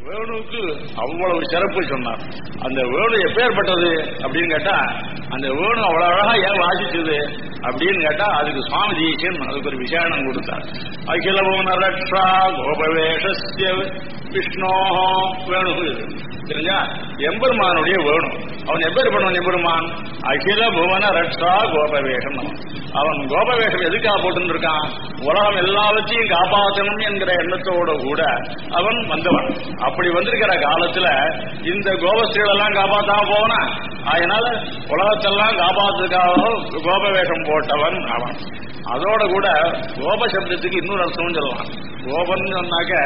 வேணுவுக்கு அவ்வளவு சிறப்பு சொன்னார் அந்த வேணு எப்பேற்பட்டது அப்படின்னு கேட்டா அந்த வேணு அவ்வளவு அழகா ஏன் வாசிச்சது அப்படின்னு கேட்டா அதுக்கு சுவாமி ஜெயிச்சன் அதுக்கு ஒரு விசேஷம் கொடுத்தார் அகிலபுவன ரக்ஷா கோபவேஷஸ்ய விஷ்ணோ வேணு இது. தெரிஞ்சா எம்பெருமானுடைய வேணு அவன் எப்பேர் பண்ணுவான் எம்பெருமான் அகில புவன ரக்ஷா கோபவேஷம் அவன். அவன் கோபவேஷம் எதுக்காக போட்டு இருக்கான் உலகம் எல்லாவற்றையும் காப்பாற்றணும் என்கிற எண்ணத்தோட கூட அவன் வந்தவன் அப்படி வந்திருக்கிற காலத்துல இந்த கோபஸ்திரீகள் எல்லாம் காப்பாத்தாம போவனா அதனால உலகத்தெல்லாம் காப்பாத்துக்காக கோபவேஷம் போட்டவன் அவன் அதோட கூட கோப சப்தத்துக்கு இன்னொரு அர்த்தம் சொல்லலாம் கோபன் சொன்னாக்க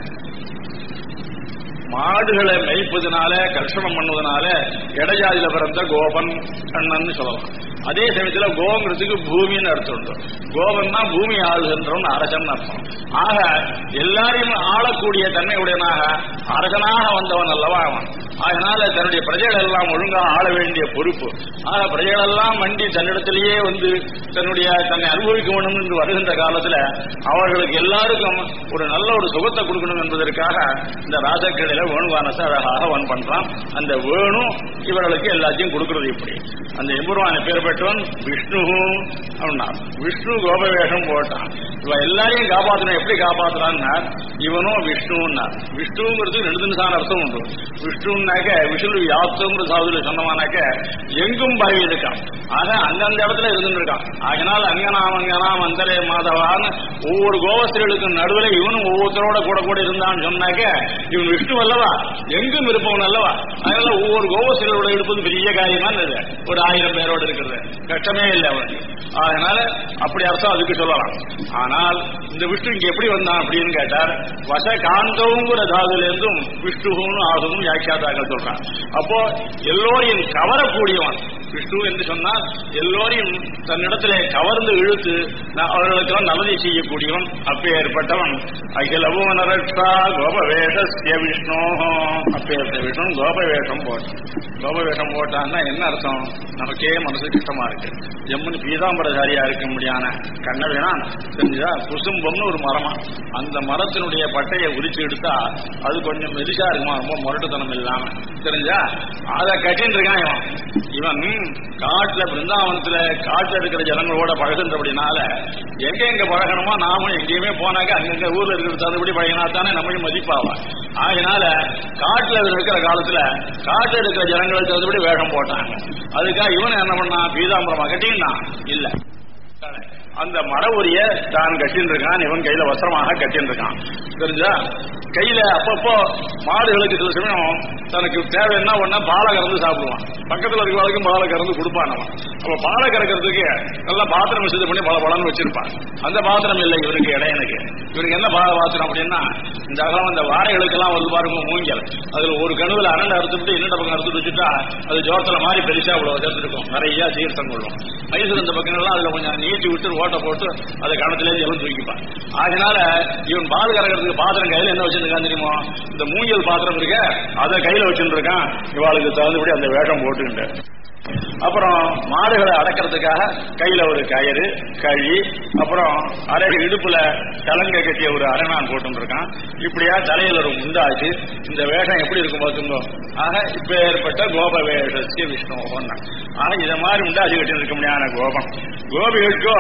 மாடுகளை மேய்ப்பதனால கர்ஷணம் பண்ணுவதனால இடைஜாதியில பிறந்த கோபன் கண்ணன் சொல்லலாம் அதே சமயத்துல கோங்கிறதுக்கு பூமின்னு அர்த்தம் உண்டு கோபன்னா பூமி ஆளுகின்றவன் அரசன் அர்த்தம் ஆக எல்லாரையும் ஆளக்கூடிய தன்மையுடையனாக அரசனாக வந்தவன் அல்லவா அவன் அதனால தன்னுடைய பிரஜைகள் எல்லாம் ஒழுங்காக ஆள வேண்டிய பொறுப்பு ஆக பிரஜைகள் எல்லாம் வண்டி தன்னிடத்திலேயே வந்து தன்னுடைய தன்னை அனுபவிக்க வேண்டும் என்று வருகின்ற காலத்துல அவர்களுக்கு எல்லாருக்கும் ஒரு நல்ல ஒரு சுகத்தை கொடுக்கணும் என்பதற்காக இந்த ராஜக்கிடையில வேணுகானத்தை அழகாக அவன் பண்றான் அந்த வேணு இவர்களுக்கு எல்லாத்தையும் கொடுக்கிறது இப்படி அந்த எம்பெருமான பேர் பெற்றவன் விஷ்ணு அப்படின்னா விஷ்ணு கோபவேஷம் போட்டான் இவன் எல்லாரையும் காப்பாற்றணும் எப்படி காப்பாத்துறான்னா இவனும் விஷ்ணுன்னா விஷ்ணுங்கிறது ரெண்டு தினசான அர்த்தம் உண்டு விஷ்ணுன்னாக்க விஷ்ணு யாத்தோங்கிற சாதுல சொன்னமானாக்க எங்கும் பரவி இருக்கான் ஆக அந்தந்த இடத்துல இருந்துருக்கான் அதனால அங்கனாம் அங்கனாம் அந்தரே மாதவான்னு ஒவ்வொரு கோவஸ்திரிகளுக்கும் நடுவில் இவனும் ஒவ்வொருத்தரோட கூட கூட இருந்தான்னு சொன்னாக்க இவன் விஷ்ணு அல்லவா எங்கும் இருப்பவன் அல்லவா அதனால ஒவ்வொரு கோவஸ்திரிகளோட எடுப்பது பெரிய காரியமா இருந்தது ஒரு ஆயிரம் பேரோட இருக்கிறது கஷ்டமே இல்லை அவனுக்கு அதனால அப்படி அர்த்தம் அதுக்கு சொல்லலாம் ஆனால் இந்த விஷ்ணு இங்க எப்படி வந்தான் அப்படின்னு கேட்டார் வச காந்தவுங்கிற தாதுல இருந்தும் விஷ்ணுவும் ஆகும் வியாக்கியாதாக்கள் சொல்றான் அப்போ எல்லோரையும் கவரக்கூடியவன் விஷ்ணு என்று சொன்னால் எல்லோரையும் தன்னிடத்திலே கவர்ந்து இழுத்து ந- அவர்களுக்கெல்லாம் நல்லதை செய்யக்கூடியவன் அப்பேற்பட்டவன் அகிலவும் நரட்சா கோபவேஷஸ்ய விஷ்ணோ அப்பேற்பட்ட விஷ்ணு கோபவேஷம் போட்டான் கோபவேஷம் போட்டான்னா என்ன அர்த்தம் நமக்கே மனசு கஷ்டமா இருக்கு ஜம்முன்னு பீதாம்பரதாரியா இருக்க முடியான கண்ணவேணான் தெரிஞ்சுதா குசும்பம்னு ஒரு மரமா அந்த மரத்தினுடைய பட்டையை உரிச்சு எடுத்தா அது கொஞ்சம் மெலிசா இருக்குமா ரொம்ப முரட்டுத்தனம் இல்லாம தெரிஞ்சா அதை கட்டின்னு இருக்கான் இவன் இவன் காட்டுல பிருந்தாவனத்துல காட்டுல இருக்கிற ஜனங்களோட பழகுன்றபடினால எங்க எங்க பழகணுமோ நாமும் எங்கேயுமே போனாக்க அங்கங்க ஊர்ல இருக்கிற தகுதிப்படி பழகினா தானே நம்மளும் மதிப்பாவா அதனால காட்டுல இருக்கிற காலத்துல காட்டுல இருக்கிற ஜனங்களுக்கு தகுதிப்படி வேஷம் போட்டாங்க அதுக்காக இவன் என்ன பண்ணான் பீதாம்பரமா கட்டினான் இல்ல அந்த மர உரிய தான் கட்டின்னு இருக்கான் இவன் கையில வஸ்திரமாக கட்டின்னு இருக்கான் தெரிஞ்சா கையில அப்பப்போ மாடுகளுக்கு சில சமயம் தனக்கு தேவைன்னா ஒன்னா பாலை கறந்து சாப்பிடுவான் பக்கத்துல இருக்க வரைக்கும் பாலை கறந்து கொடுப்பான் அவன் அப்ப பாலை கறக்கிறதுக்கு நல்லா பாத்திரம் வசதி பண்ணி பல பலன்னு வச்சிருப்பான் அந்த பாத்திரம் இல்லை இவனுக்கு இடையனுக்கு இவனுக்கு என்ன பா- பாத்திரம் அப்படின்னா இந்த அகலம் அந்த வாரைகளுக்கெல்லாம் வந்து பாருங்க மூங்கல் அதுல ஒரு கணுவில் அரண்டை அறுத்துட்டு இன்னொரு பக்கம் அறுத்துட்டு வச்சுட்டா அது ஜோரத்துல மாதிரி பெருசா இவ்வளவு சேர்த்துருக்கும் நிறைய தீர்த்தம் கொள்ளும் மைசூர் இந்த பக்கங்கள்லாம் அதுல கொஞ்சம் நீட்டி விட்டு ஓட்ட போட்டு அதை கணத்திலே ஜலம் தூக்கிப்பான் அதனால இவன் பால் கறக்கிறதுக்கு பாத்திரம் கையில என்ன வச்சிருக்கான் தெரியுமோ இந்த மூங்கில் பாத்திரம் இருக்க அதை கையில வச்சுட்டு இருக்கான் இவாளுக்கு தகுந்தபடி அந்த வேஷம் போட்டுக்கிட்டு அப்புறம் மாடுகளை அடக்கிறதுக்காக கையில ஒரு கயிறு கழி அப்புறம் அரை இடுப்புல தலங்க கட்டிய ஒரு அரணான் போட்டு இருக்கான் இப்படியா தலையில ஒரு முண்டாச்சு இந்த வேஷம் எப்படி இருக்கும் பார்த்துங்க ஆக இப்ப ஏற்பட்ட கோப வேஷஸ்ய விஷ்ணு ஆக இத மாதிரி உண்டாச்சு கட்டி இருக்க முடியாத கோபம் கோபிகளுக்கோ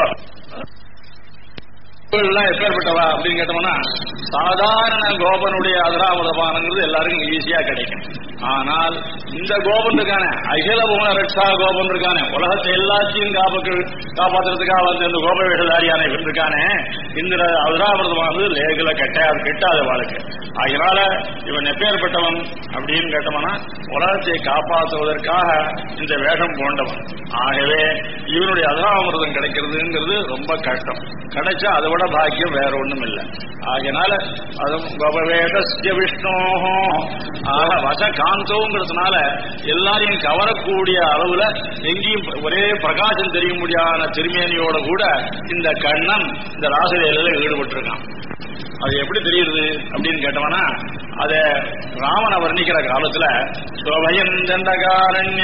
எல்லாம் எப்பேற்பட்டவா அப்படின்னு கேட்டோம்னா சாதாரண கோபனுடைய அதராமதபானங்கிறது எல்லாருக்கும் ஈஸியா கிடைக்கும் ஆனால் இந்த கோபன் இருக்கானே அகில புவன ரட்சா கோபன் இருக்கானே உலகத்தை எல்லாத்தையும் காப்பாற்று காப்பாத்துறதுக்காக வந்து இந்த கோப வேஷதாரியான இவன் இருக்கானே இந்த அதராமிரதமானது லேகில கட்டாது கெட்டாத வாழ்க்கை அதனால இவன் எப்பேற்பட்டவன் அப்படின்னு கேட்டோம்னா உலகத்தை காப்பாற்றுவதற்காக இந்த வேஷம் போண்டவன் ஆகவே இவனுடைய அதராமிரதம் கிடைக்கிறதுங்கிறது ரொம்ப கஷ்டம் கிடைச்சா அதை விட பாக்கியம் வேற ஒண்ணும் இல்லை ஆகையினால அதுவும் கோபவேதஸ்ய விஷ்ணோ ஆக வச காந்தோங்கிறதுனால எல்லாரையும் கவரக்கூடிய அளவுல எங்கேயும் ஒரே பிரகாசம் தெரிய முடியாத திருமேனியோட கூட இந்த கண்ணன் இந்த ராசலையில ஈடுபட்டிருக்கான் அது எப்படி தெரியுது அப்படின்னு கேட்டவனா அத ராமனை வர்ணிக்கிற காலத்துல சோபயம் தண்டகாரண்யம்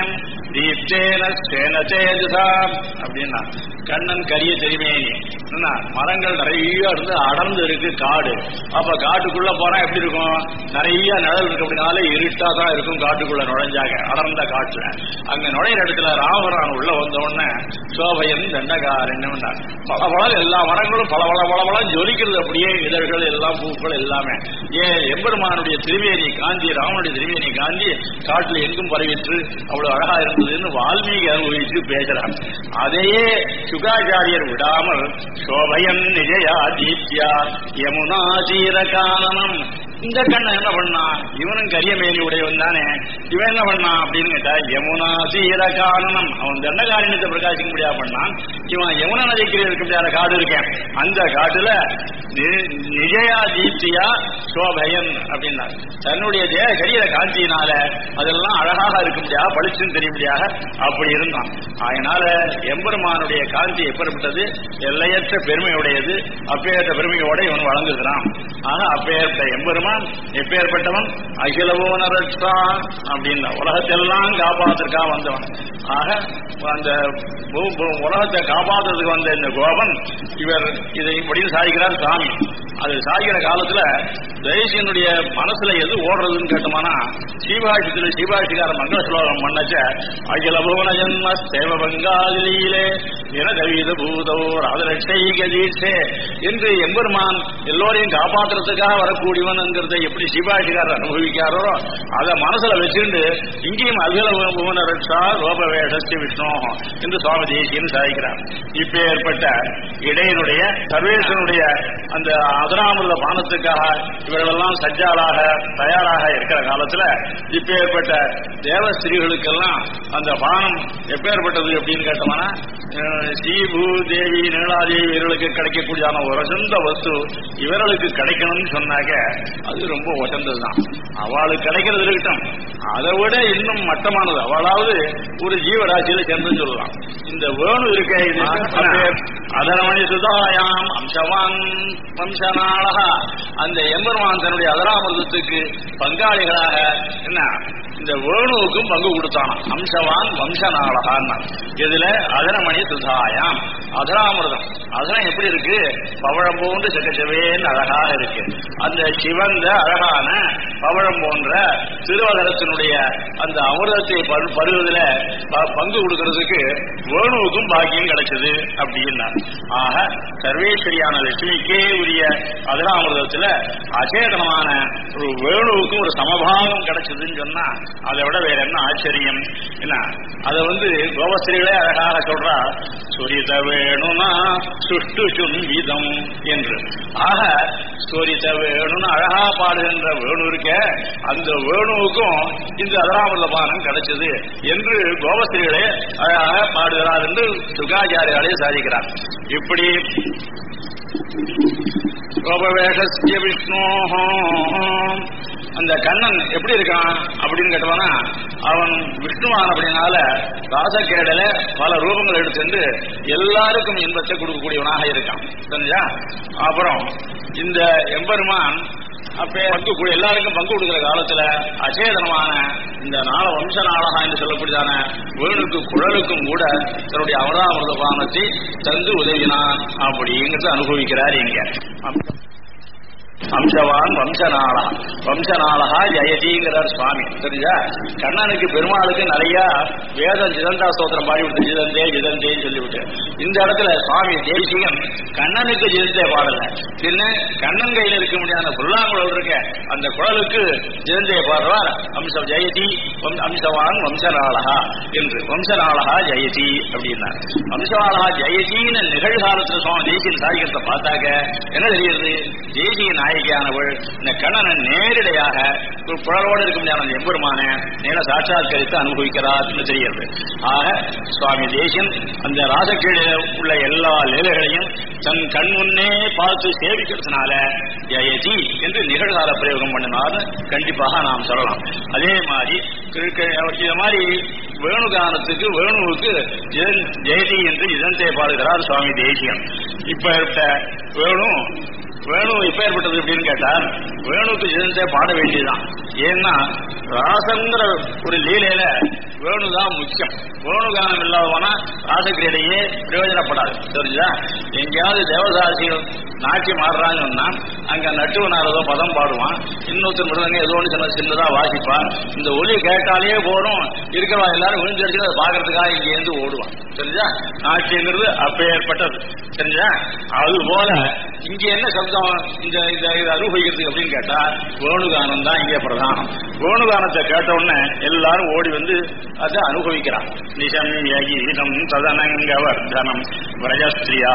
தீப்தேன சேன தேஜசா அப்படின்னா கண்ணன் கரிய தெரிமேனி என்ன மரங்கள் நிறைய இருந்து அடர்ந்து இருக்கு காடு அப்ப காட்டுக்குள்ள போனா எப்படி இருக்கும் நிறைய நிழல் இருக்கு அப்படினால இருட்டா தான் இருக்கும் காட்டுக்குள்ள நுழைஞ்சாங்க அடர்ந்த காட்டுல அங்க நுழையிற இடத்துல ராமரான் உள்ள வந்த உடனே சோபையன் தண்டகாரன் பல பல எல்லா மரங்களும் பல பல பல பல ஜொலிக்கிறது அப்படியே இதழ்கள் எல்லாம் பூக்கள் எல்லாமே ஏன் எம்பெருமானுடைய திருவேணி காந்தி ராமனுடைய திருவேணி காந்தி காட்டுல எங்கும் பரவிற்று அவ்வளவு அழகா இருந்ததுன்னு வால்மீகி அனுபவித்து பேசுறார் அதையே சுகாச்சாரியர் விடாமல் சோபயன் நிஜயா தீப்தியா யமுனா தீர கானனம் இந்த கண்ணன் என்ன பண்ணா இவனும் கரியமேலி உடையவன் தானே இவன் என்ன பண்ணான் அப்படின்னு கேட்டா யமுனா தீர காரணம் அவன் தண்டகாரண்யத்தை பிரகாசிக்க முடியாது பண்ணான் இவன் யமுனா நதிக்கு இருக்க முடியாத காடு இருக்கேன் அந்த காட்டுல நி- நிஜயா தீப்தியா சோபயன் அப்படின்னார் தன்னுடைய தேக கரிய காந்தியினால அதெல்லாம் அழகாக இருக்க முடியாது பளிச்சுன்னு தெரிய முடியாது அப்படி இருந்தான் அதனால எம்பெருமானுடைய காந்தி எப்பேற்பட்டது எல்லையற்ற பெருமையுடையது அப்பேற்பட்ட பெருமையோட இவன் வளர்ந்துக்கிறான் ஆக அப்பேற்பட்ட எம்பெருமான் எப்பேற்பட்டவன் அகிலவோன ரட்சா அப்படின்னா உலகத்தெல்லாம் காப்பாத்துறதுக்காக வந்தவன் ஆக அந்த பூ- பூ- உலகத்தை காப்பாத்துறதுக்கு வந்த இந்த கோபன் இவர் இதை இப்படின்னு சாதிக்கிறார் சாமி அது சாகிற காலத்துல தேசியனுடைய மனசுல எது ஓடுறதுன்னு கேட்டோம்னா சீபாஷித்துல சீபாஷிகார மங்கள ஸ்லோகம் பண்ணச்ச அகில புவன ஜன்ம சேவ பங்காதிலே நிரதவீத பூதோ ராதரட்சைக தீட்சே என்று எம்பெருமான் எல்லோரையும் காப்பாத்துறதுக்காக வரக்கூடியவன்ங்கிறத எப்படி சிவாஜிகாரர் அனுபவிக்காரோ அதை மனசுல வச்சுண்டு இங்கேயும் அகில புவன ரட்சா ரோபவேஷஸ்ய விஷ்ணு என்று சுவாமி தேசியன் சாதிக்கிறார் இப்ப ஏற்பட்ட இடையனுடைய சர்வேசனுடைய அந்த அதராமிருத பானத்துக்காக இவர்களெல்லாம் சஜ்ஜாலாக தயாராக இருக்கிற காலத்துல இப்ப ஏற்பட்ட தேவஸ்திரீகளுக்கெல்லாம் அந்த பானம் எப்பேற்பட்டது அப்படின்னு கேட்டோம்னா அஹ், ஸ்ரீபூ தேவி நீலாதேவி இவர்களுக்கு கிடைக்கக்கூடியதான ஒரு வசந்த வஸ்து இவர்களுக்கு கிடைக்கணும்னு சொன்னாக்க அது ரொம்ப வசந்ததுதான் அவளுக்கு கிடைக்கிறது இருக்கட்டும் அதை விட இன்னும் மட்டமானது அவளாவது ஒரு ஜீவராசியில சேர்ந்து சொல்லலாம் இந்த வேணு இருக்க இது அதரமணி சுதாயாம் அம்சவான் வம்சநாளகா அந்த எம்பெருமான் தன்னுடைய அதராமிரதத்துக்கு பங்காளிகளாக என்ன இந்த வேணுவுக்கும் பங்கு கொடுத்தானாம் அம்சவான் வம்சநாளகான்னா இதுல அதரமணி சுதாயாம் அதராமிரதம் அதரம் எப்படி இருக்கு பவழம் போன்று செக்கச்சவேன்னு அழகாக இருக்கு அந்த சிவந்த அழகான பவழம் போன்ற திருவதரத்தினுடைய அந்த அமிர்தத்தை பரு- பருவதில ப- பங்கு கொடுக்கறதுக்கு வேணுவுக்கும் பாக்கியம் கிடைச்சது அப்படின்னா ஆக சர்வேஸ்வரியான லட்சுமிக்கே உரிய அதராமிரதத்துல அச்சேதனமான ஒரு வேணுவுக்கும் ஒரு சமபாகம் கிடைச்சதுன்னு சொன்னா அதை விட வேற என்ன ஆச்சரியம் என்ன அதை வந்து கோபஸ்திரிகளே அழகாக சொல்றா சுரித வேணுனா சுஷ்டு சுன்விதம் என்று ஆக சுரித வேணும்னு அழகா பாடுகின்ற வேணு இருக்க அந்த வேணுவுக்கும் இந்த அதராமிரத பானம் கிடைச்சது என்று கோபஸ்திரிகளே அழகாக பாடுகிறார் என்று சுகாச்சாரியாலே சாதிக்கிறார் இப்படி கோபவேஷஸ்ய விஷ்ணு அந்த கண்ணன் எப்படி இருக்கான் அப்படின்னு கேட்டவனா அவன் விஷ்ணுவான் அப்படினால ராசக்கேடல பல ரூபங்கள் எடுத்துட்டு எல்லாருக்கும் இன்பத்தை கொடுக்கக்கூடியவனாக இருக்கான் தெரிஞ்சா அப்புறம் இந்த எம்பெருமான் அப்ப பங்கு கொடு- எல்லாருக்கும் பங்கு கொடுக்கிற காலத்துல அச்சேதனமான இந்த நாள வம்ச நாளகா என்று சொல்லக்கூடியதான வேணுக்கு குழலுக்கும் கூட தன்னுடைய அவதாமிரத பானத்தை தந்து உதவினான் அப்படிங்கிறத அனுபவிக்கிறார் இங்க அம்சவான் வம்சநாளா வம்சநாளகா ஜெயதிங்கிறார் சுவாமி தெரிஞ்சா கண்ணனுக்கு பெருமாளுக்கு நிறைய வேதம் ஜிதந்தா ஸ்தோத்திரம் பாடி விட்டு ஜிதந்தே ஜிதந்தேன்னு சொல்லிவிட்டு இந்த இடத்துல சுவாமி தேசிகன் கண்ணனுக்கு ஜிதந்தே பாடல பின்ன கண்ணன் கையில் இருக்க முடியாத புல்லாங்குழல் இருக்க அந்த குழலுக்கு ஜிதந்தே பாடுவார் அம்ச ஜெயதி வம்- அம்சவான் வம்சநாளகா என்று வம்சநாளகா ஜெயதி அப்படின்னார் வம்சநாளகா ஜெயதின்னு நிகழ்காலத்துல சுவாமி தேசியன் சாதிக்கிறத பார்த்தாக்க என்ன தெரியுது தேசிய நாயகியானவள் இந்த கண்ணனை நேரடியாக ஒரு குழலோடு இருக்க முடியாத அந்த எம்பெருமான நேர சாட்சாத்கரித்து அனுபவிக்கிறார்னு தெரிகிறது ஆக சுவாமி தேசியன் அந்த ராசக்கீழ உள்ள எல்லா லீலைகளையும் தன் கண் முன்னே பார்த்து சேவிக்கிறதுனால ஜெயதி என்று நிகழ்கால பிரயோகம் பண்ணினார்னு கண்டிப்பாக நாம் சொல்லலாம் அதே மாதிரி கிழக்கு- இது மாதிரி வேணுகானத்துக்கு வேணுவுக்கு ஜெயன்- ஜெயதி என்று இதந்தே பாடுகிறார் சுவாமி தேசியன் இப்ப இருக்க வேணு வேணு இப்ப ஏற்பட்டது எப்படின்னு கேட்டார் வேணுக்கு ஜெயந்தே பாட வேண்டியதுதான் ஏன்னா ராசங்கிற ஒரு லீலையில வேணுதான் முக்கியம் வேணுகானம் இல்லாதவனா ராசக்கிரீடையே பிரயோஜனப்படாது தெரிஞ்சா எங்கேயாவது தேவதாசிகள் நாட்டியம் ஆடுறாங்கன்னா அங்க நட்டுவனாரதோ பதம் பாடுவான் இன்னொருத்தர் மிருதங்க ஏதோ ஒன்று சின்ன சின்னதா வாசிப்பான் இந்த ஒலி கேட்டாலே போறோம் இருக்கிறவா எல்லாரும் விழுந்து அடிச்சு அதை பாக்குறதுக்காக இங்க இருந்து ஓடுவான் தெரிஞ்சா நாட்டியங்கிறது அப்பேற்பட்டது தெரிஞ்சா அது போல இங்க என்ன சப்தம் இந்த இந்த இதை அனுபவிக்கிறதுக்கு அப்படின்னு கேட்டா வேணுகானம் தான் இங்கே பிரதானம் வேணுகானத்தை கேட்ட உடனே எல்லாரும் ஓடி வந்து அதை அனுபவிக்கிறான் நிஜம் யகீதம் ததனங்க வர்தனம் விரஜஸ்திரியா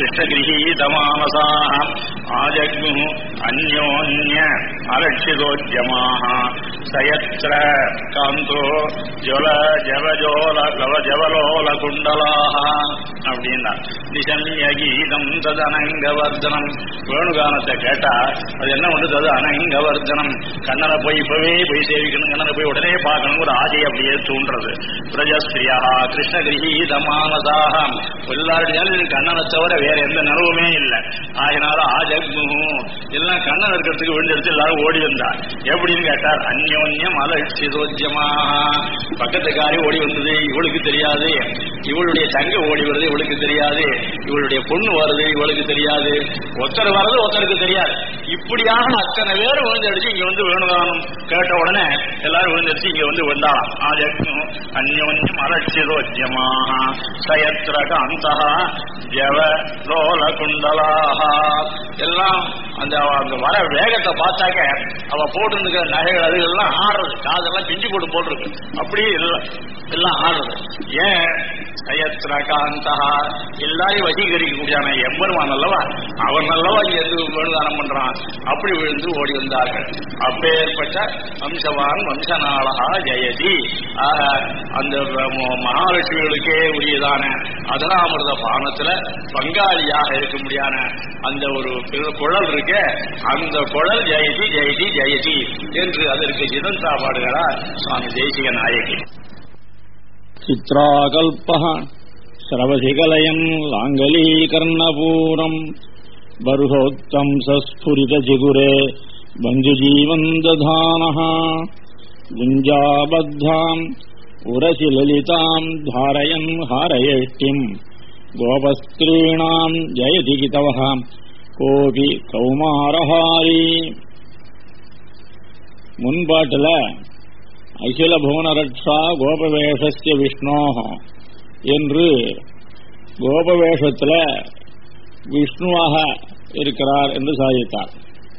கிருஷ்ணகிரகீதமானசாக ஆஜக்னு அந்யோன்ய அலட்சிதோஜமாக சயத்ர காந்தோ ஜல ஜவஜோல லவ ஜவலோல குண்டலாக அப்படின்னா நிஜம்ய கீதம் தது அனங்கவர்தனம் வேணுகானத்தை கேட்டா அது என்ன பண்ணுது அது அனங்கவர்தனம் கண்ணனை போய் இப்பவே போய் சேவிக்கணும் கண்ணனை போய் உடனே பார்க்கணும் ஒரு ஆசை அப்படியே தூண்டுறது பிரஜஸ்திரியா கிருஷ்ணகிரகீதமானதாக எல்லாருடைய கண்ணனை தவிர வேற எந்த நிலவுமே இல்லை ஆகினால ஆஜக்னு எல்லாம் கண்ணன் இருக்கிறதுக்கு விழுந்தெடுத்து எல்லாரும் ஓடி வந்தார் எப்படின்னு கேட்டார் அந்யோன்யம் அலட்சிதோஜமாக பக்கத்துக்காரி ஓடி வந்தது இவளுக்கு தெரியாது இவளுடைய தங்க ஓடி வருது இவளுக்கு தெரியாது இவளுடைய பொண்ணு வருது இவளுக்கு தெரியாது ஒருத்தர் வர்றது ஒருத்தருக்கு தெரியாது இப்படியாக அத்தனை பேர் விழுந்தடிச்சு இங்க வந்து வேணுகானம் கேட்ட உடனே எல்லாரும் விழுந்தடிச்சு இங்க வந்து வந்தாலாம் ஆஜக்னு அந்யோன்யம் அலட்சிதோஜமாக சயத்ரக அந்த ஜவ லோல குண்டலாக எல்லாம் அந்த அந்த வர வேகத்தை பார்த்தாக்க அவ போட்டு நகைகள் அது எல்லாம் ஆடுறது காதெல்லாம் பிஞ்சு போட்டு போட்டிருக்கு அப்படியே எல்லாம் எல்லாம் ஆடுறது ஏன் சயத்ர காந்தா எல்லாரையும் வசீகரிக்கக்கூடியான எம்பெருமான் அல்லவா அவன் அல்லவா இங்க இருந்து வேணுதானம் பண்றான் அப்படி விழுந்து ஓடி வந்தார்கள் அப்பேற்பட்ட வம்சவான் வம்சநாளகா ஜெயதி ஆக அந்த ம- மகாலட்சுமிகளுக்கே உரியதான அதனாமிர்த பானத்துல பங்காளியாக இருக்க முடியான அந்த ஒரு பெரு- குழல் இருக்க அந்த குழல் ஜெயதி ஜெயதி ஜெயதி என்று அதற்கு ஜிதந்தா பாடுகிறார் சுவாமி தேசிக நாயகி चित्राकल्पः श्रवसिकलयम् लाङ्गलीकर्णपूरम् बर्होक्तम् सस्फुरितचिगुरे बन्धुजीवम् दधानः गुञ्जाबद्धाम् उरसि ललिताम् धारयन् हारयेष्टिम् गोपस्त्रीणाम् जयति कितवः कोऽपि कौमारहारी முன்பாட்டுல அகில புவன ரட்சா கோபவேஷஸ்ய விஷ்ணோஹ என்று கோபவேஷத்துல விஷ்ணுவாக இருக்கிறார் என்று சாதித்தார்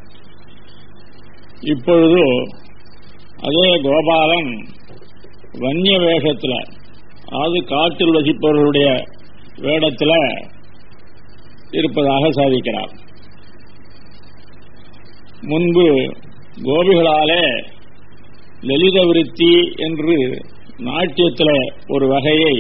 இப்பொழுது அதே கோபாலன் வன்னிய வேஷத்துல அதாவது காட்டில் வசிப்பவர்களுடைய வேடத்துல இருப்பதாக சாதிக்கிறார் முன்பு கோபிகளாலே லலித விருத்தி என்று நாட்டியத்தில் ஒரு வகையை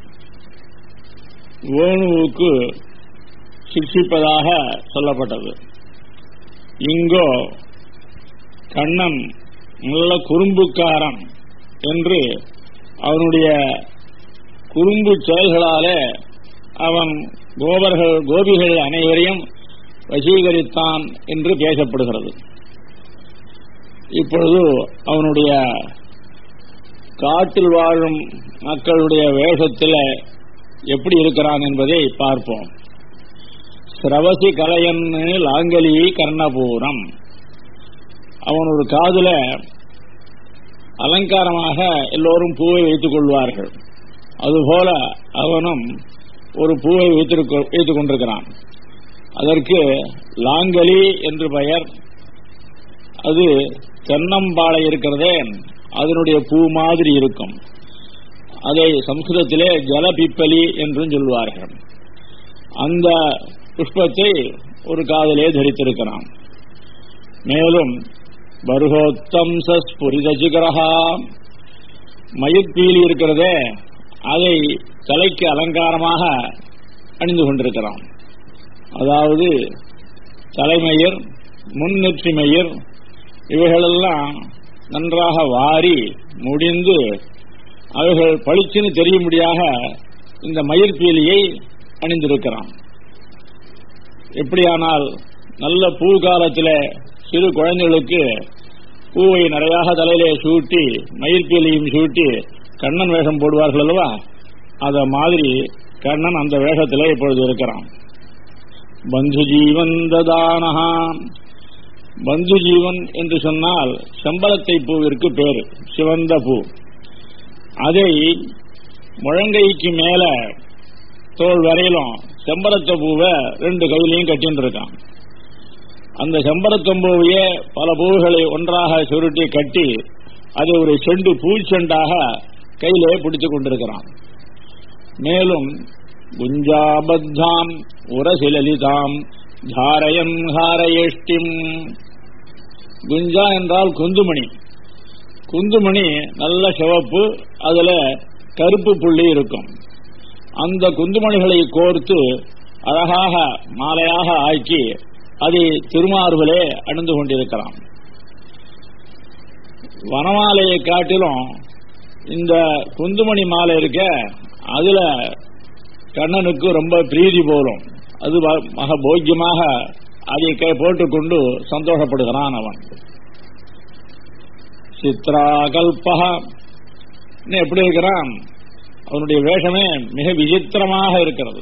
வேணுவுக்கு சிக்ஷிப்பதாக சொல்லப்பட்டது இங்கோ கண்ணன் நல்ல குறும்புக்காரன் என்று அவனுடைய குறும்பு செயல்களாலே அவன் கோபர்கள் கோபிகள் அனைவரையும் வசீகரித்தான் என்று பேசப்படுகிறது இப்பொழுது அவனுடைய காட்டில் வாழும் மக்களுடைய வேஷத்தில் எப்படி இருக்கிறான் என்பதை பார்ப்போம் சிரவசி கலையன்னு லாங்கலி கர்ணபூரம் அவன் ஒரு காதுல அலங்காரமாக எல்லோரும் பூவை வைத்துக் கொள்வார்கள் அதுபோல அவனும் ஒரு பூவை வைத்திருக்க- வைத்துக் கொண்டிருக்கிறான் அதற்கு லாங்கலி என்று பெயர் அது தென்னம்பாளை இருக்கிறதே அதனுடைய பூ மாதிரி இருக்கும் அதை சம்ஸ்கிருதத்திலே ஜலபிப்பலி என்றும் சொல்வார்கள் அந்த புஷ்பத்தை ஒரு காதலே தரித்திருக்கிறான் மேலும் பருகோத்தம் ஸ்புரிதஜிகரஹா மயிர்பீலி இருக்கிறதே அதை தலைக்கு அலங்காரமாக அணிந்து கொண்டிருக்கிறான் அதாவது தலைமயிர் முன்னெற்றி மயிர் இவைகளெல்லாம் நன்றாக வாரி முடிந்து அவைகள் பளிச்சுன்னு தெரியும்படியாக இந்த மயிர்பீலியை அணிந்திருக்கிறான் எப்படியானால் நல்ல பூ காலத்தில் சிறு குழந்தைகளுக்கு பூவை நிறையாக தலையிலே சூட்டி மயிர்பீலியும் சூட்டி கண்ணன் வேஷம் போடுவார்கள் அல்லவா அத மாதிரி கண்ணன் அந்த வேஷத்திலே இப்பொழுது இருக்கிறான் பந்து ஜீவன் ததானஹா பந்து ஜீவன் என்று சொன்னால் செம்பலத்தை பூவிற்கு பேரு சிவந்த பூ அதை முழங்கைக்கு மேல தோல் வரையிலும் செம்பரத்த பூவை ரெண்டு கையிலையும் கட்டின்னு இருக்கான் அந்த செம்பரத்தம்பூவையே பல பூவுகளை ஒன்றாக சுருட்டி கட்டி அதை ஒரு செண்டு பூச்செண்டாக கையிலே பிடித்துக் கொண்டிருக்கிறான் மேலும் குஞ்சாபத்தாம் உரசிலலிதாம் தாரயன் ஹாரயஷ்டிம் குஞ்சா என்றால் குந்துமணி குந்துமணி நல்ல சிவப்பு அதுல கருப்பு புள்ளி இருக்கும் அந்த குந்துமணிகளை கோர்த்து அழகாக மாலையாக ஆக்கி அதை திருமார்பிலே அணிந்து கொண்டிருக்கிறான் வனமாலையை காட்டிலும் இந்த குந்துமணி மாலை இருக்க அதுல கண்ணனுக்கு ரொம்ப பிரீதி போலும் அது வ- மக போக்கியமாக அதை கை போட்டுக்கொண்டு சந்தோஷப்படுகிறான் அவன் சித்ராகல்பா எப்படி இருக்கிறான் அவனுடைய வேஷமே மிக விசித்திரமாக இருக்கிறது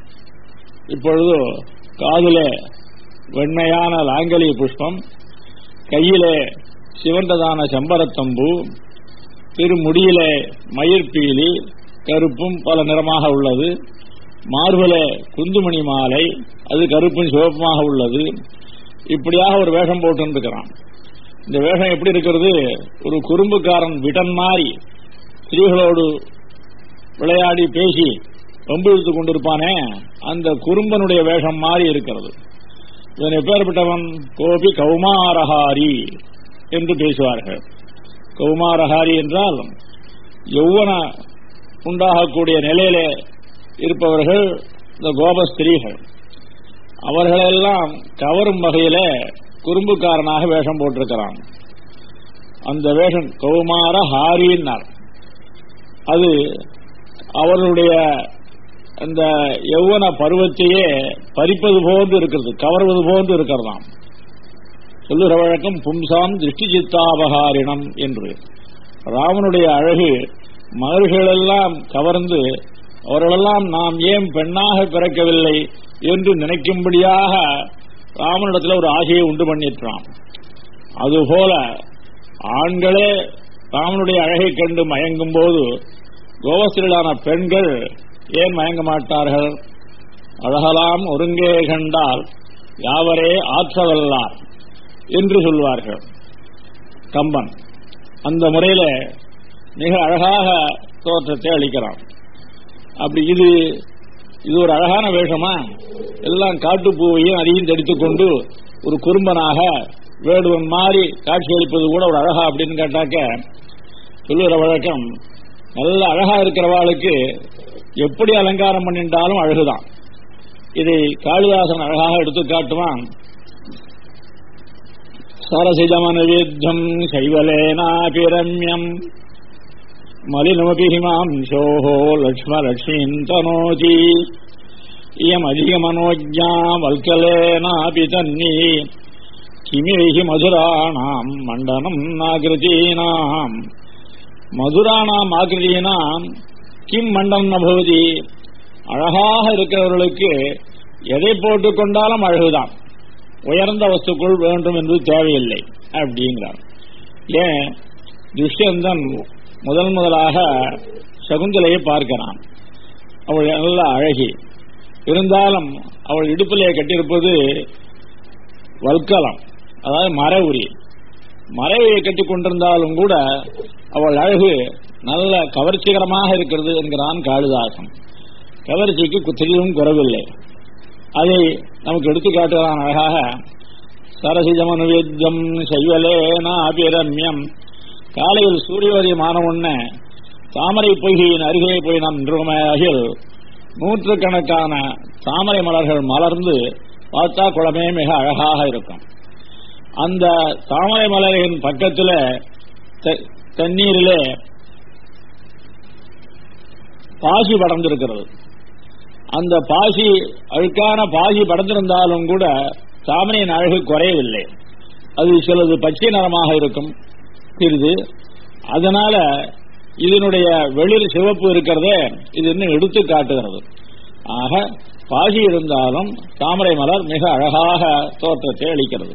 இப்பொழுது காதிலே வெண்மையான லாங்கலி புஷ்பம் கையிலே சிவந்ததான செம்பரத்தம்பூ திருமுடியிலே மயிர்பீலி கருப்பும் பல நிறமாக உள்ளது மார்பிலே குந்துமணி மாலை அது கருப்பும் சிவப்புமாக உள்ளது இப்படியாக ஒரு வேஷம் போட்டுருக்கிறான் இந்த வேஷம் எப்படி இருக்கிறது ஒரு குறும்புக்காரன் விடன் மாறி ஸ்திரீகளோடு விளையாடி பேசி வம்பு இழுத்துக் கொண்டிருப்பானே அந்த குறும்பனுடைய வேஷம் மாறி இருக்கிறது இதன் எப்பேற்பட்டவன் கோபி கௌமாரஹாரி என்று பேசுவார்கள் கௌமாரஹாரி என்றால் யௌவன உண்டாகக்கூடிய நிலையிலே இருப்பவர்கள் இந்த கோபஸ்திரீகள் அவர்களெல்லாம் கவரும் வகையில குறும்புக்காரனாக வேஷம் போட்டிருக்கிறான் அந்த வேஷம் கௌமார ஹாரின்னார் அது அவர்களுடைய அந்த யௌவன பருவத்தையே பறிப்பது போன்று இருக்கிறது கவர்வது போன்று இருக்கிறதாம் சொல்லுகிற வழக்கம் பும்சாம் திருஷ்டி சித்தாபகாரிணம் என்று ராமனுடைய அழகு மகர்களெல்லாம் கவர்ந்து அவர்களெல்லாம் நாம் ஏன் பெண்ணாக பிறக்கவில்லை என்று நினைக்கும்படியாக ராமனிடத்தில் ஒரு ஆசையை உண்டு பண்ணிட்டான் அதுபோல ஆண்களே ராமனுடைய அழகை கண்டு மயங்கும் போது கோவஸ்திரலான பெண்கள் ஏன் மயங்க மாட்டார்கள் அழகலாம் ஒருங்கே கண்டால் யாவரே ஆற்றவல்லார் என்று சொல்வார்கள் கம்பன் அந்த முறையில மிக அழகாக தோற்றத்தை அளிக்கிறான் அப்படி இது இது ஒரு அழகான வேஷமா எல்லாம் காட்டுப்பூவையும் அதையும் தடித்துக் கொண்டு ஒரு குறும்பனாக வேடுவன் மாறி காட்சியளிப்பது கூட ஒரு அழகா அப்படின்னு கேட்டாக்க சொல்லுகிற வழக்கம் நல்ல அழகா இருக்கிறவாளுக்கு எப்படி அலங்காரம் பண்ணிட்டாலும் அழகுதான் இதை காளிதாசன் அழகாக எடுத்து காட்டுவான் சரசிஜமனவேத்யம் சைவலேனாபி ரம்யம் மலினமபி ஹிமாம்சோஹோ லக்ஷ்மலக்ஷ்மீம் தனோதி இயமதிகமனோஜா வல்கலேனாபி தன்னி கிமிவைஹி மதுராணாம் மண்டனம் நாகிருதீனாம் மதுராணாம் ஆகிருதீனாம் கிம் மண்டனம் நபவதி அழகாக இருக்கிறவர்களுக்கு எதை போட்டுக் கொண்டாலும் அழகுதான் உயர்ந்த வஸ்துக்கள் வேண்டும் என்று தேவையில்லை அப்படிங்கிறார் ஏன் துஷ்யந்தன் முதல் முதலாக சகுந்தலையை பார்க்கிறான் அவள் நல்ல அழகி இருந்தாலும் அவள் இடுப்பிலே கட்டியிருப்பது வல்கலம் அதாவது மர உரி மர உரியை கட்டி கொண்டிருந்தாலும் கூட அவள் அழகு நல்ல கவர்ச்சிகரமாக இருக்கிறது என்கிறான் காளிதாசன் கவர்ச்சிக்கு குத்திரியும் குறவில்லை அதை நமக்கு எடுத்து காட்டுகிறான் அழகாக சரசிஜமனுவேத்யம் சைவலேனா அபிரம்யம் காலையில் சூரியவதியமான உடனே தாமரை பொய்கையின் அருகே போய் நாம் நின்றுமையாகில் நூற்றுக்கணக்கான தாமரை மலர்கள் மலர்ந்து பார்த்தா குளமே மிக அழகாக இருக்கும் அந்த தாமரை மலரின் பக்கத்தில் த- தண்ணீரிலே பாசி படர்ந்திருக்கிறது அந்த பாசி அழுக்கான பாசி படர்ந்திருந்தாலும் கூட தாமரையின் அழகு குறையவில்லை அது சிலது பச்சை நிறமாக இருக்கும் சிறிது அதனால இதனுடைய வெளிர் சிவப்பு இருக்கிறதே இது இன்னும் எடுத்து காட்டுகிறது ஆக பாசி இருந்தாலும் தாமரை மலர் மிக அழகாக தோற்றத்தை அளிக்கிறது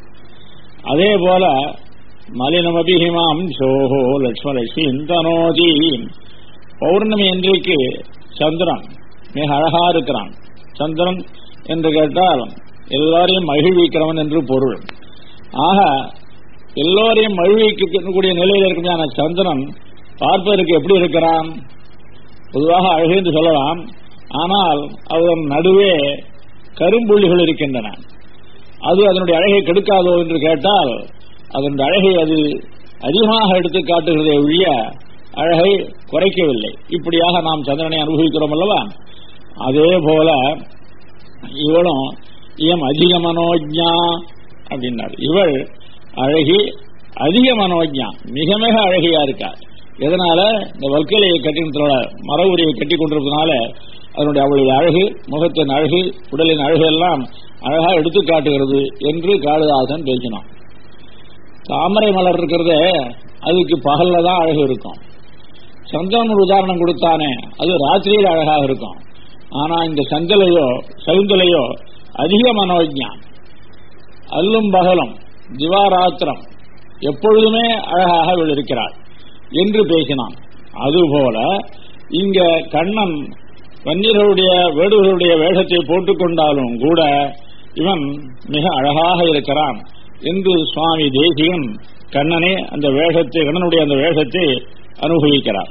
அதே போல மலினமபிஹிமாம் சோஹோ லட்சுமலட்சுமி இந்தனோதி பௌர்ணமி இன்றைக்கு சந்திரன் மிக அழகா இருக்கிறான் சந்திரன் என்று கேட்டால் எல்லாரையும் மகிழ்விக்கிறவன் என்று பொருள் ஆக எல்லோரையும் மகிழ்விக்கக்கூடிய நிலையில் இருக்கிற சந்திரன் பார்ப்பதற்கு எப்படி இருக்கிறான் பொதுவாக அழகு என்று சொல்லலாம் ஆனால் அதன் நடுவே கரும்புள்ளிகள் இருக்கின்றன அது அதனுடைய அழகை கெடுக்காதோ என்று கேட்டால் அதனுடைய அழகை அது அதிகமாக எடுத்து காட்டுகிறதே ஒழிய அழகை குறைக்கவில்லை இப்படியாக நாம் சந்திரனை அனுபவிக்கிறோம் அல்லவா அதே போல இவளும் இயம் அதிக மனோஜா அப்படின்னார் இவள் அழகி அதிக மனோஜா மிக மிக அழகியா இருக்கார் எதனால இந்த வல்கலையை கட்டினத்தோட மர உரியை கட்டி கொண்டிருப்பதனால அதனுடைய அவளுடைய அழகு முகத்தின் அழகு உடலின் அழகு எல்லாம் அழகா எடுத்து காட்டுகிறது என்று காளிதாசன் பேசினான் தாமரை மலர் இருக்கிறத அதுக்கு பகல்ல தான் அழகு இருக்கும் சந்திரன் ஒரு உதாரணம் கொடுத்தானே அது ராத்திரியில் அழகாக இருக்கும் ஆனா இந்த சந்தலையோ சகுந்தலையோ அதிக மனோஜான் அல்லும் பகலும் திவாராத்திரம் எப்பொழுதுமே அழகாக அவள் இருக்கிறாள் என்று பேசினான் அதுபோல இங்க கண்ணன் வன்னியர்களுடைய வேடுகளுடைய வேஷத்தை போட்டுக்கொண்டாலும் கூட இவன் மிக அழகாக இருக்கிறான் என்று சுவாமி தேசிகன் கண்ணனே அந்த வேஷத்தை கண்ணனுடைய அந்த வேஷத்தை அனுபவிக்கிறார்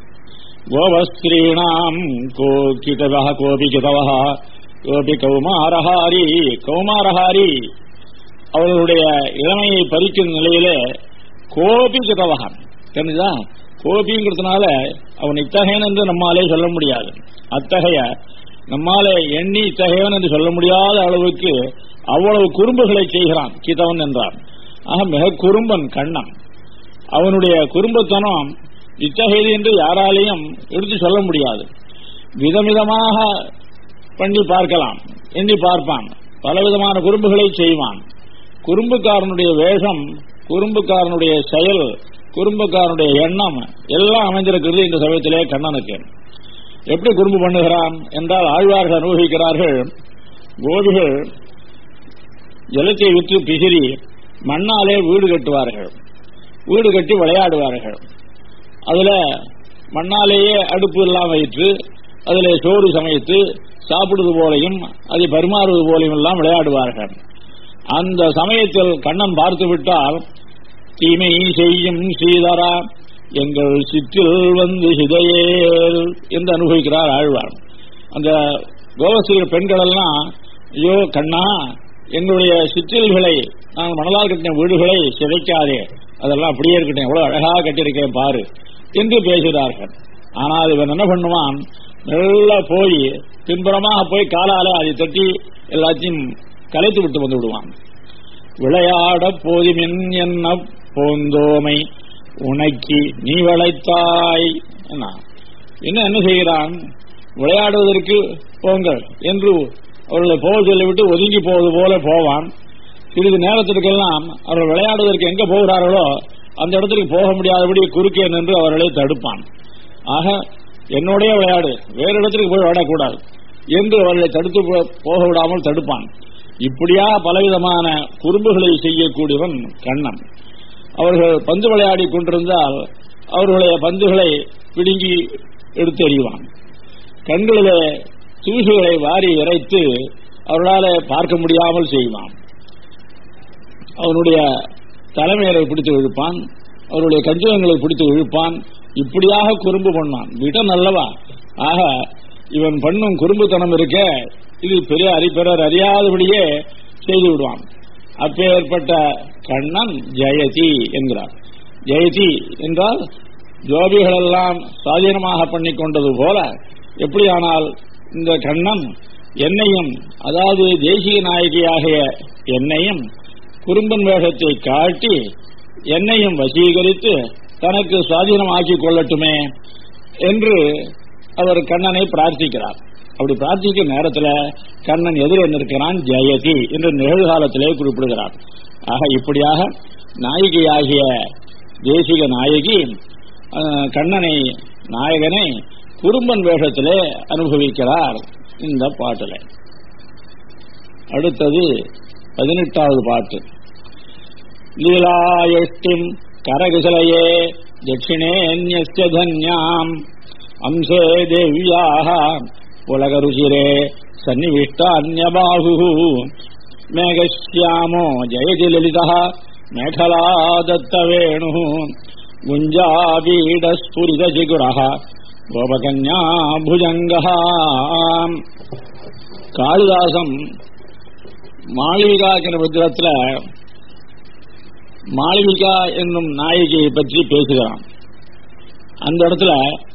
கோபஸ்திரீணாம் கோ கிதவ கோபி கிதவ கோபி கௌமாரஹாரி கௌமாரஹாரி அவர்களுடைய இளமையை பறிக்கும் நிலையிலே கோபி கிதவகன் தெரிஞ்சுதா கோபிங்கிறதுனால அவன் இத்தகையன் என்று நம்மாலே சொல்ல முடியாது அத்தகைய நம்மாலே எண்ணி இத்தகையவன் என்று சொல்ல முடியாத அளவுக்கு அவ்வளவு குறும்புகளை செய்கிறான் கிதவன் என்றான் ஆக மிக குறும்பன் கண்ணன் அவனுடைய குறும்பத்தனம் இத்தகையது என்று யாராலையும் எடுத்து சொல்ல முடியாது விதவிதமாக பண்ணி பார்க்கலாம் எண்ணி பார்ப்பான் பலவிதமான குறும்புகளை செய்வான் குறும்புக்காரனுடைய வேஷம் குறும்புக்காரனுடைய செயல் குறும்புக்காரனுடைய எண்ணம் எல்லாம் அமைந்திருக்கிறது இந்த சமயத்திலே கண்ணனுக்கு எப்படி குறும்பு பண்ணுகிறான் என்றால் ஆழ்வார்கள் அனுபவிக்கிறார்கள் கோபிகள் ஜலத்தை விற்று பிசிறி மண்ணாலே வீடு கட்டுவார்கள் வீடு கட்டி விளையாடுவார்கள் அதுல மண்ணாலேயே அடுப்பு எல்லாம் வைத்து அதிலே சோறு சமைத்து சாப்பிடுவது போலையும் அதை பரிமாறுவது போலையும் எல்லாம் விளையாடுவார்கள் அந்த சமயத்தில் கண்ணன் பார்த்து விட்டால் தீமை செய்யும் ஸ்ரீதரா எங்கள் சிற்றில் வந்து சிதையேல் என்று அனுபவிக்கிறார் ஆழ்வார் அந்த கோவஸ்ரீ பெண்கள் எல்லாம் ஐயோ கண்ணா எங்களுடைய சிற்றில்களை நாங்கள் மணலால் கட்டின வீடுகளை சிதைக்காதே அதெல்லாம் அப்படியே இருக்கட்டும் எவ்வளவு அழகாக கட்டியிருக்கேன் பாரு என்று பேசுகிறார்கள் ஆனால் இவன் என்ன பண்ணுவான் நல்லா போய் பின்புறமாக போய் காலால அதை தட்டி எல்லாத்தையும் கலைத்து விட்டு வந்து விடுவான் விளையாட போதுமென் என்ன போந்தோமை உனக்கி நீ வளைத்தாய் என்ன இன்னும் என்ன செய்கிறான் விளையாடுவதற்கு போங்கள் என்று அவர்களை போக சொல்லிவிட்டு ஒதுங்கி போவது போல போவான் சிறிது நேரத்திற்கெல்லாம் அவர்கள் விளையாடுவதற்கு எங்க போகிறார்களோ அந்த இடத்துக்கு போக முடியாதபடி குறுக்கே நின்று அவர்களை தடுப்பான் ஆக என்னுடைய விளையாடு வேறு இடத்துக்கு போய் விளையாடக்கூடாது என்று அவர்களை தடுத்து போக விடாமல் தடுப்பான் இப்படியா பலவிதமான குறும்புகளை செய்யக்கூடியவன் கண்ணன் அவர்கள் பந்து விளையாடி கொண்டிருந்தால் அவர்களுடைய பந்துகளை பிடுங்கி எடுத்து எறிவான் கண்களிலே தூசுகளை வாரி இறைத்து அவர்களால் பார்க்க முடியாமல் செய்வான் அவனுடைய தலைமையரை பிடித்து இழுப்பான் அவருடைய கஞ்சகங்களை பிடித்து இழுப்பான் இப்படியாக குறும்பு பண்ணான் விடன் அல்லவா ஆக இவன் பண்ணும் குறும்புத்தனம் இருக்க இது பெரிய அறிப்பிறர் அறியாதபடியே செய்து விடுவான் அப்பேற்பட்ட கண்ணன் ஜெயதி என்கிறார் ஜெயதி என்றால் ஜோபிகளெல்லாம் சுவாதீனமாக பண்ணி கொண்டது போல எப்படியானால் இந்த கண்ணன் என்னையும் அதாவது தேசிய நாயகியாகிய என்னையும் குறும்பன் வேகத்தை காட்டி என்னையும் வசீகரித்து தனக்கு சுவாதீனமாக்கிக் கொள்ளட்டுமே என்று அவர் கண்ணனை பிரார்த்திக்கிறார் அப்படி பிரார்த்திக்கும் நேரத்தில் கண்ணன் எதிரே நிற்கிறான் ஜெயதி என்று நிகழ்காலத்திலே குறிப்பிடுகிறார் ஆக இப்படியாக நாயகியாகிய தேசிக நாயகி அஹ், கண்ணனை நாயகனை குறும்பன் வேஷத்திலே அனுபவிக்கிறார் இந்த பாட்டுல அடுத்தது பதினெட்டாவது பாட்டு லீலாயஷ்டிம் கரகுசலையே தட்சிணேன்யஸ்ய தன்யாம் அம்சே தேவ்யாः புலகருச்சிரே சன்னிவிஷ்டான்யபாஹு மேகஸ்யாமோ ஜெயதி லலிதः மேகலா தத்தவேணுः குஞ்சாபீடஸ்புரிதசிகுரः கோபகன்யா புஜங்கः காளிதாசம் மாளவிகாக்கிற புத்திரத்துல மாளவிகா என்னும் நாயகியை பற்றி பேசுகிறான் அந்த இடத்துல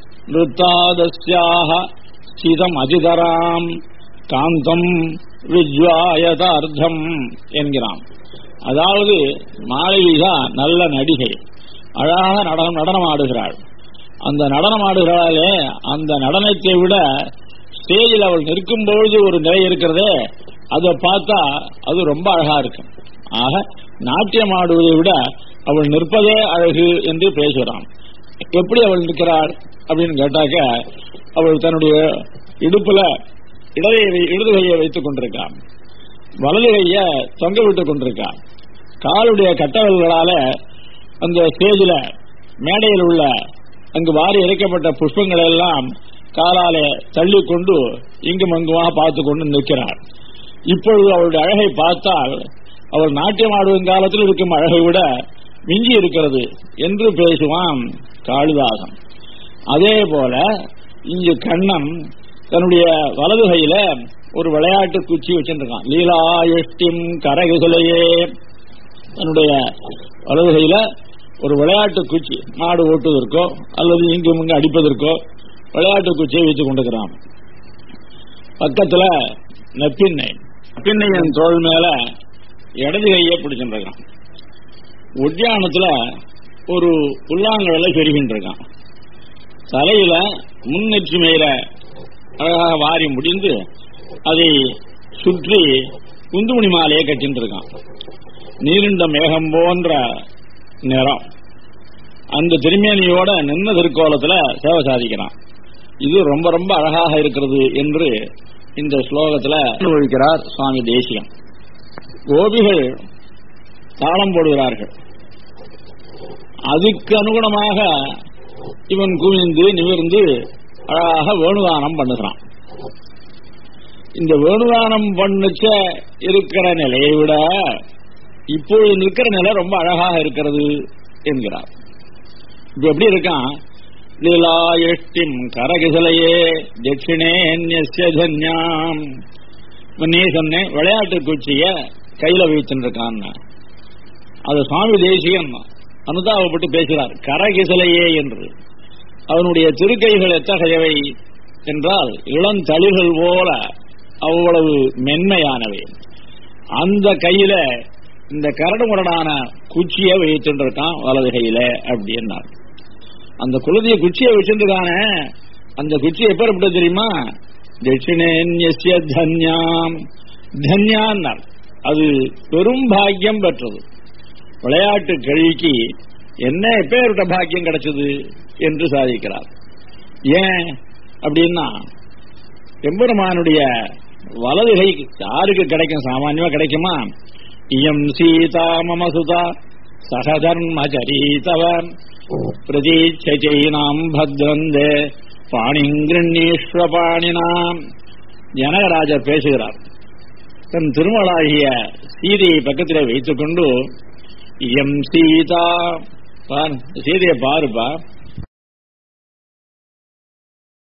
நிருத்தாதஸ்யாக சிதம் அதிதராம் காந்தம் விஜ்வாயதார்த்தம் என்கிறான் அதாவது மாளவிகா நல்ல நடிகை அழகாக நடனம் நடனம் ஆடுகிறாள் அந்த நடனம் ஆடுகிறாளே அந்த நடனத்தை விட ஸ்டேஜில் அவள் நிற்கும் பொழுது ஒரு நிலை இருக்கிறதே அதை பார்த்தா அது ரொம்ப அழகா இருக்கும் ஆக நாட்டியம் ஆடுவதை விட அவள் நிற்பதே அழகு என்று பேசுகிறான் எப்படி அவள் நிற்கிறாள் அப்படின்னு கேட்டாக்க அவள் தன்னுடைய இடுப்புல இடதை இடது கையை வைத்துக் கொண்டிருக்கான் வலது கைய தொங்க விட்டுக் கொண்டிருக்கான் காலுடைய கட்டவல்களால அந்த ஸ்டேஜில் மேடையில் உள்ள அங்கு வாரி இறைக்கப்பட்ட புஷ்பங்களை எல்லாம் காலாலே தள்ளிக்கொண்டு இங்கும் அங்குமாக பார்த்து கொண்டு நிற்கிறார் இப்பொழுது அவளுடைய அழகை பார்த்தால் அவள் நாட்டியம் ஆடுவன் காலத்தில் இருக்கும் அழகை விட மிஞ்சி இருக்கிறது என்று பேசுவான் காளிதாசன் அதே போல இங்கு கண்ணன் தன்னுடைய வலது கையில ஒரு விளையாட்டு குச்சி வச்சிருக்கான் லீலா எஷ்டிம் கரகுசலையே தன்னுடைய வலது கையில ஒரு விளையாட்டு குச்சி மாடு ஓட்டுவதற்கோ அல்லது இங்கும் இங்கு அடிப்பதற்கோ விளையாட்டு குச்சியை வைத்துக் கொண்டிருக்கிறான் பக்கத்துல நெப்பிண்ணை நெப்பிண்ணையின் தோள் மேல இடது கையை பிடிச்சிருக்கான் உத்தியானத்துல ஒரு புல்லாங்கடலை பெருகின்றிருக்கான் தலையில முன்னெற்றி மேல அழகாக வாரி முடிந்து அதை சுற்றி குந்துமணி மாலையை கட்டின்னு இருக்கான் நீரிண்ட மேகம் போன்ற நிறம் அந்த திருமேனியோட நின்ன திருக்கோலத்துல சேவை சாதிக்கிறான் இது ரொம்ப ரொம்ப அழகாக இருக்கிறது என்று இந்த ஸ்லோகத்துல அனுபவிக்கிறார் சுவாமி தேசியம் கோபிகள் தாளம் போடுகிறார்கள் அதுக்கு அனுகுணமாக இவன் குவிந்து நிமிர்ந்து அழகாக வேணுகானம் பண்ணுகிறான் இந்த வேணுகானம் பண்ணுச்ச இருக்கிற நிலையை விட இப்பொழுது நிற்கிற நிலை ரொம்ப அழகாக இருக்கிறது என்கிறார் இப்ப எப்படி இருக்கான் லீலா எஷ்டிம் கரகிசலையே தட்சிணேன்யஸ்ய ஜன்யாம் இப்ப நீ சொன்னேன் விளையாட்டு குச்சிய கையில வைத்திருக்கான்னு அது சுவாமி தேசிகன் அனுதாபப்பட்டு பேசுகிறார் கரகிசலையே என்று அவனுடைய திருக்கைகள் எத்தகையவை என்றால் இளந்தளிர்கள் போல அவ்வளவு மென்மையானவை அந்த கையில இந்த கரடு முரடான குச்சியை வைத்துருக்கான் வலது கையில அப்படின்னார் அந்த குலதிய குச்சியை வச்சிருக்கானே அந்த குச்சி எப்ப எப்படி தெரியுமா தட்சிணேன்யஸ்ய தன்யாம் தன்யான்னார் அது பெரும் பாக்கியம் பெற்றது விளையாட்டு கழிக்கு என்ன எப்பேற்பட்ட பாக்கியம் கிடைச்சது என்று சாதிக்கிறார் ஏன் அப்படின்னா எம்பெருமானுடைய வலது கை யாருக்கு கிடைக்கும் சாமான்யமா கிடைக்குமா இயம் சீதா மம சுதா சகதர்மச்சரீதவன் பிரதீச்சைனாம் பத்ரந்தே பாணிங்கிருண்ணீஸ்வ பாணினாம் ஜனகராஜர் பேசுகிறார் தன் திருமலாகிய சீதையை பக்கத்தில் வைத்துக் கொண்டு எம் சீதா பார் சீதையை பாருப்பா